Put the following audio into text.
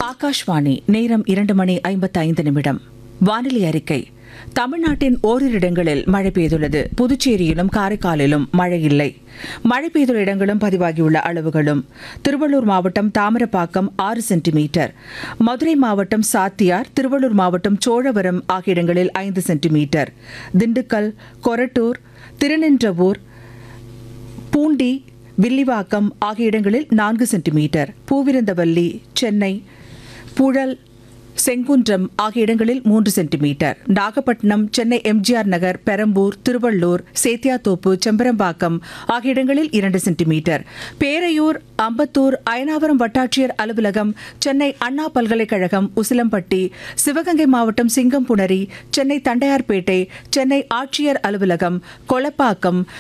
ஆகாஷ்வாணி நேரம் இரண்டு மணி ஐம்பத்தைந்து நிமிடம் வானிலை அறிக்கை தமிழ்நாட்டின் ஓரிரு இடங்களில் மழை பெய்துள்ளது புதுச்சேரியிலும் காரைக்காலிலும் மழை இல்லை மழை பெய்துள்ள இடங்களும் பதிவாகியுள்ள அளவுகளும் திருவள்ளூர் மாவட்டம் தாமிரப்பாக்கம் ஆறு சென்டிமீட்டர் மதுரை மாவட்டம் சாத்தியார் திருவள்ளூர் மாவட்டம் சோழவரம் ஆகிய இடங்களில் ஐந்து சென்டிமீட்டர் திண்டுக்கல் கொரட்டூர் திருநின்றவூர் பூண்டி வில்லிவாக்கம் ஆகிய இடங்களில் நான்கு சென்டிமீட்டர் பூவிருந்தவல்லி சென்னை புழல் செங்குன்றம் ஆகிய இடங்களில் மூன்று சென்டிமீட்டர் நாகப்பட்டினம் சென்னை எம்ஜிஆர் நகர் பெரம்பூர் திருவள்ளூர் சேத்தியாத்தோப்பு செம்பரம்பாக்கம் ஆகிய இடங்களில் இரண்டு சென்டிமீட்டர் பேரையூர் அம்பத்தூர் அயனாவரம் வட்டாட்சியர் அலுவலகம் சென்னை அண்ணா பல்கலைக்கழகம் உசிலம்பட்டி சிவகங்கை மாவட்டம் சிங்கம்புணரி சென்னை தண்டையார்பேட்டை சென்னை ஆட்சியர் அலுவலகம் கொளப்பாக்கம்